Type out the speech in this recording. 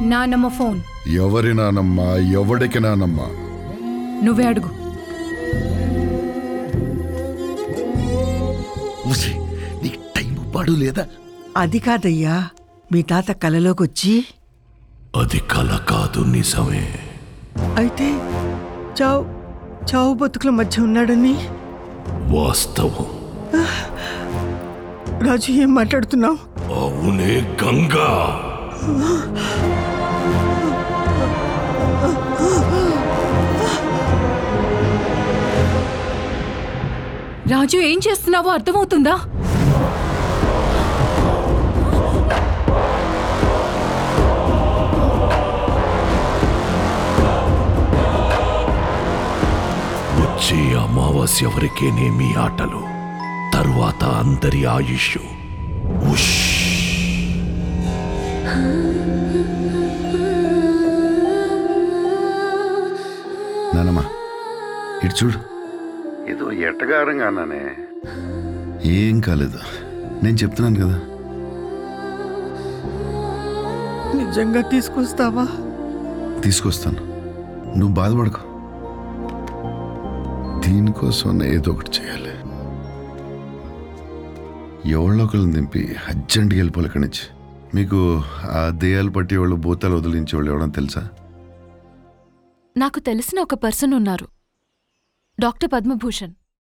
నానమ్మ ఫోన్ ఎవరి నానమ్మా ఎవడికి నానమ్మా నువ్వే అడుగు ఉసి, నీకు టైం పాడు లేదా అది కాదయ్యా మీ తాత కలలోకొచ్చి అది కల కాదు నిజమే అయితే చావు చావు బతుకుల మధ్య ఉన్నాడని వాస్తవం రాజు ఏం మాట్లాడుతున్నావు అవునే గంగా రాజు ఏం చేస్తున్నావో అర్థమవుతుందా వచ్చే అమావాస్య వరకేనేమి ఆటలు తరువాత అందరి ఆయుష్ ఉష్ నానమ్మా ఇటు చూడు ఏదో ఎట్టగారంగా అన్నానే ఏం కాలేదు నేను చెప్తున్నాను కదా నిజంగా తీసుకొస్తావా తీసుకొస్తాను నువ్వు బాధపడకు దీనికోసం ఏదో ఒకటి చేయాలి ఎవళ్ళో ఒకళ్ళని దింపి అర్జెంట్గా వెళ్ళిపోవాలి ఇక్కడి నుంచి మీకు ఆ దెయ్యాలు పట్టి వాళ్ళు భూతాలు వదిలించే వాళ్ళు ఎవడని తెలుసా నాకు తెలిసిన ఒక పర్సన్ ఉన్నారు డాక్టర్ పద్మభూషణ్